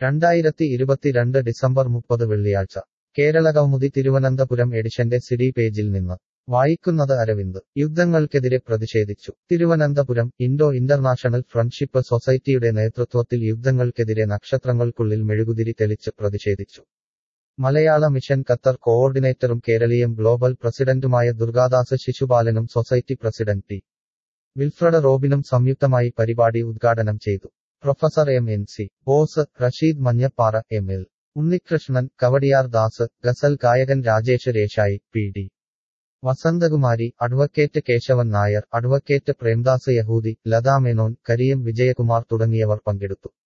രണ്ടായിരത്തി ഇരുപത്തിരണ്ട് ഡിസംബർ മുപ്പത് വെള്ളിയാഴ്ച കേരള കൗമുദി തിരുവനന്തപുരം എഡിഷന്റെ സിഡി പേജിൽ നിന്ന് വായിക്കുന്നത് അരവിന്ദ് യുദ്ധങ്ങൾക്കെതിരെ പ്രതിഷേധിച്ചു തിരുവനന്തപുരം ഇൻഡോ ഇന്റർനാഷണൽ ഫ്രണ്ട്ഷിപ്പ് സൊസൈറ്റിയുടെ നേതൃത്വത്തിൽ യുദ്ധങ്ങൾക്കെതിരെ നക്ഷത്രങ്ങൾക്കുള്ളിൽ മെഴുകുതിരി തെളിച്ച് പ്രതിഷേധിച്ചു മലയാള മിഷൻ ഖത്തർ കോഓർഡിനേറ്ററും കേരളീയം ഗ്ലോബൽ പ്രസിഡന്റുമായ ദുർഗാദാസ് ശിശുപാലനും സൊസൈറ്റി പ്രസിഡന്റ് ടി വിൽഫ്രഡ് റോബിനും സംയുക്തമായി പരിപാടി ഉദ്ഘാടനം ചെയ്തു professor M N C Bose Rasheed Manjappara M L Unnikrishnan Kavadiar Das ഗസൽ ഗായകൻ രാജേഷ് രേഷായി P D Vasanthakumari advocate Kesavan Nair advocate Premdas യഹൂദി ലതാ മേനോൻ കരിയം വിജയകുമാർ തുടങ്ങിയവർ പങ്കെടുത്തു